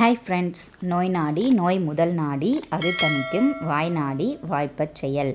hi friends நோய் நாடி நோய் முதல் நாடி அது தணிக்கும் வாய் நாடி வாய்ப்பச் செயல்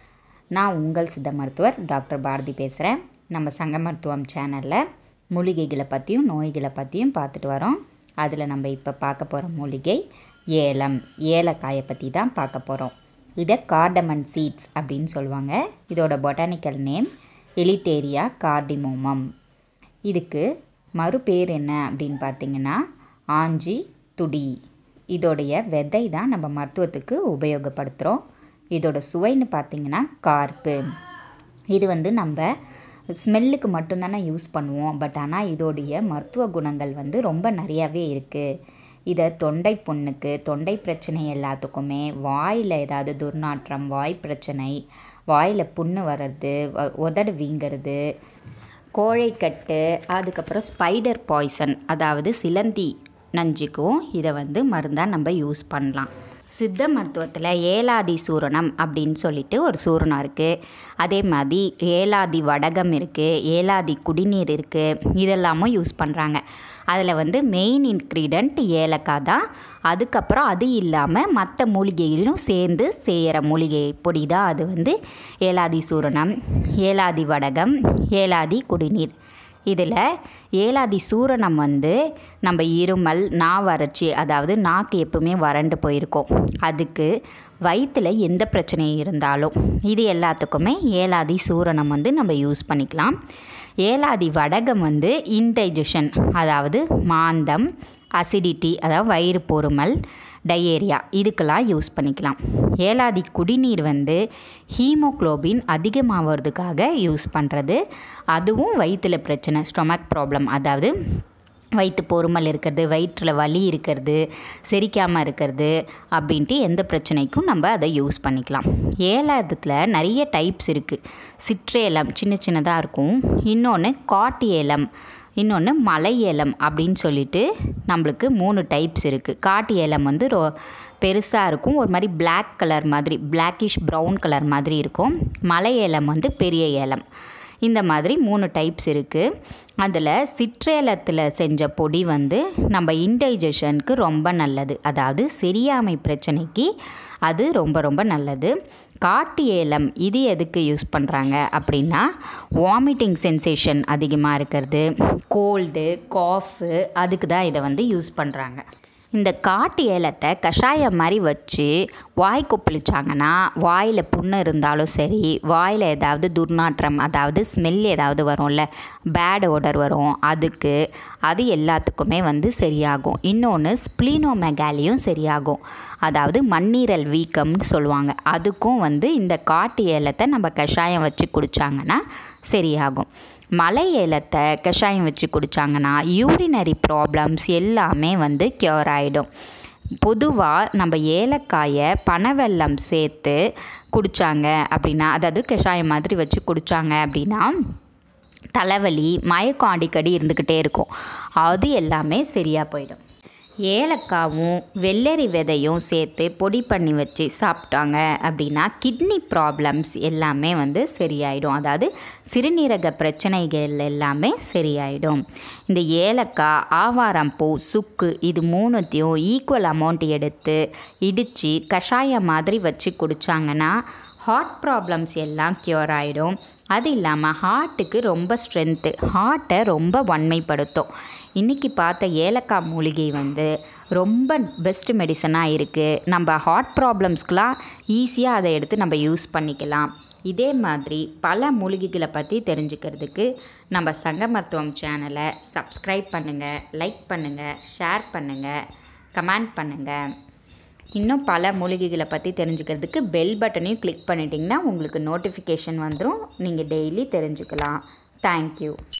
நான் உங்கள் சித்த மருத்துவர் டாக்டர் பாரதி பேசுகிறேன் நம்ம சங்க மருத்துவம் சேனலில் மூலிகைகளை பற்றியும் நோய்களை பற்றியும் பார்த்துட்டு வரோம் அதில் நம்ம இப்போ பார்க்க போகிற மூலிகை ஏலம் ஏலக்காயை பற்றி தான் பார்க்க போகிறோம் இதை கார்டமன் சீட்ஸ் அப்படின்னு சொல்லுவாங்க இதோட பொட்டானிக்கல் நேம் எலிட்டேரியா கார்டிமோமம் இதுக்கு மறுபேர் என்ன அப்படின்னு பார்த்தீங்கன்னா ஆஞ்சி துடி இதோடைய விதை தான் நம்ம மருத்துவத்துக்கு உபயோகப்படுத்துகிறோம் இதோட சுவைன்னு பார்த்தீங்கன்னா கார்ப்பு இது வந்து நம்ம ஸ்மெல்லுக்கு மட்டும்தானே யூஸ் பண்ணுவோம் பட் ஆனால் இதோடைய மருத்துவ குணங்கள் வந்து ரொம்ப நிறையாவே இருக்குது இதை தொண்டை புண்ணுக்கு தொண்டை பிரச்சனை எல்லாத்துக்குமே வாயில் ஏதாவது துர்நாற்றம் வாய் பிரச்சனை வாயில் புண்ணு வர்றது வ- உதடு வீங்கிறது கோழைக்கட்டு அதுக்கப்புறம் ஸ்பைடர் பாய்சன் அதாவது சிலந்தி நஞ்சுக்கும் இதை வந்து மருந்தாக நம்ம யூஸ் பண்ணலாம் சித்த மருத்துவத்தில் ஏலாதி சூரணம் அப்படின்னு சொல்லிட்டு ஒரு சூரணம் இருக்குது அதே மாதிரி ஏலாதி வடகம் இருக்குது ஏலாதி குடிநீர் இருக்குது இதெல்லாமும் யூஸ் பண்ணுறாங்க அதில் வந்து மெயின் இன்க்ரீடியன்ட் ஏலக்காய் தான் அதுக்கப்புறம் அது இல்லாமல் மற்ற மூலிகைகளும் சேர்ந்து செய்கிற மூலிகை பொடி தான் அது வந்து ஏலாதி சூரணம் ஏலாதி வடகம் ஏலாதி குடிநீர் இதில் ஏலாதி சூரணம் வந்து நம்ம இருமல் நா வறட்சி அதாவது நாக்கு எப்பவுமே வறண்டு போயிருக்கோம் அதுக்கு வயிற்றில் எந்த பிரச்சனை இருந்தாலும் இது எல்லாத்துக்குமே ஏலாதி சூரணம் வந்து நம்ம யூஸ் பண்ணிக்கலாம் ஏலாதி வடகம் வந்து இன்டைஜஷன் அதாவது மாந்தம் அசிடிட்டி அதாவது வயிறு பொறுமல் டயேரியா இதுக்கெல்லாம் யூஸ் பண்ணிக்கலாம் ஏலாதி குடிநீர் வந்து ஹீமோக்ளோபின் அதிகமாகிறதுக்காக யூஸ் பண்ணுறது அதுவும் வயிற்றில் பிரச்சனை ஸ்டொமக் ப்ராப்ளம் அதாவது வயிற்று பொறுமல் இருக்கிறது வயிற்றில் வலி இருக்கிறது செரிக்காமல் இருக்கிறது அப்படின்ட்டு எந்த பிரச்சனைக்கும் நம்ம அதை யூஸ் பண்ணிக்கலாம் ஏலத்தில் நிறைய டைப்ஸ் இருக்குது சிற்றேலம் சின்ன சின்னதாக இருக்கும் இன்னொன்று காட்டு ஏலம் இன்னொன்று மலை ஏலம் அப்படின்னு சொல்லிட்டு நம்மளுக்கு மூணு டைப்ஸ் இருக்குது காட்டு ஏலம் வந்து ரொ பெருசாக இருக்கும் ஒரு மாதிரி Black கலர் மாதிரி பிளாக்கிஷ் ப்ரௌன் கலர் மாதிரி இருக்கும் மலை ஏலம் வந்து பெரிய ஏலம் இந்த மாதிரி மூணு டைப்ஸ் இருக்குது அதில் சிற்றேலத்தில் செஞ்ச பொடி வந்து நம்ம இன்டைஜஷனுக்கு ரொம்ப நல்லது அதாவது செரியாமை பிரச்சனைக்கு அது ரொம்ப ரொம்ப நல்லது காட்டு ஏலம் இது எதுக்கு யூஸ் பண்ணுறாங்க அப்படின்னா வாமிட்டிங் சென்சேஷன் அதிகமாக இருக்கிறது கோல்டு காஃபு அதுக்கு தான் இதை வந்து யூஸ் பண்ணுறாங்க இந்த காட்டு ஏலத்தை கஷாயம் மாதிரி வச்சு வாய் கொப்பளிச்சாங்கன்னா வாயில் புண்ணு இருந்தாலும் சரி வாயில் ஏதாவது துர்நாற்றம் அதாவது ஸ்மெல் ஏதாவது வரும்ல பேட் ஓடர் வரும் அதுக்கு அது எல்லாத்துக்குமே வந்து சரியாகும் இன்னொன்று ஸ்ப்ளீனோமெகாலியும் சரியாகும் அதாவது மண்ணீரல் வீக்கம்னு சொல்லுவாங்க அதுக்கும் வந்து இந்த காட்டு ஏலத்தை நம்ம கஷாயம் வச்சு குடித்தாங்கன்னா சரியாகும் மலை ஏலத்தை கஷாயம் வச்சு குடித்தாங்கன்னா யூரினரி ப்ராப்ளம்ஸ் எல்லாமே வந்து க்யூர் ஆகிடும் பொதுவாக நம்ம ஏலக்காயை பனவெல்லம் சேர்த்து குடித்தாங்க அப்படின்னா அதாவது கஷாயம் மாதிரி வச்சு குடித்தாங்க அப்படின்னா தலைவலி மயக்கம் அடிக்கடி இருந்துக்கிட்டே இருக்கும் அது எல்லாமே சரியாக போயிடும் ஏலக்காவும் வெள்ளரி விதையும் சேர்த்து பொடி பண்ணி வச்சு சாப்பிட்டாங்க அப்படின்னா கிட்னி ப்ராப்ளம்ஸ் எல்லாமே வந்து சரியாயிடும் அதாவது சிறுநீரக பிரச்சனைகள் எல்லாமே சரியாயிடும் இந்த ஏலக்காய் ஆவாரம்பூ சுக்கு இது மூணுத்தையும் ஈக்குவல் அமௌண்ட் எடுத்து இடித்து கஷாயம் மாதிரி வச்சு குடித்தாங்கன்னா ஹார்ட் ப்ராப்ளம்ஸ் எல்லாம் க்யூர் ஆகிடும் அது இல்லாமல் ஹார்ட்டுக்கு ரொம்ப ஸ்ட்ரென்த்து ஹார்ட்டை ரொம்ப வன்மைப்படுத்தும் இன்றைக்கி பார்த்த ஏலக்காய் மூலிகை வந்து ரொம்ப பெஸ்ட் மெடிசனாக இருக்குது நம்ம ஹார்ட் ப்ராப்ளம்ஸ்க்கெலாம் ஈஸியாக அதை எடுத்து நம்ம யூஸ் பண்ணிக்கலாம் இதே மாதிரி பல மூலிகைகளை பற்றி தெரிஞ்சுக்கிறதுக்கு நம்ம சங்க மருத்துவம் சேனலை சப்ஸ்கிரைப் பண்ணுங்கள் லைக் பண்ணுங்கள் ஷேர் பண்ணுங்கள் கமெண்ட் பண்ணுங்கள் இன்னும் பல மூலிகைகளை பற்றி தெரிஞ்சுக்கிறதுக்கு பெல் பட்டனையும் கிளிக் பண்ணிட்டீங்கன்னா உங்களுக்கு நோட்டிஃபிகேஷன் வந்துடும் நீங்கள் டெய்லி தெரிஞ்சுக்கலாம் தேங்க்யூ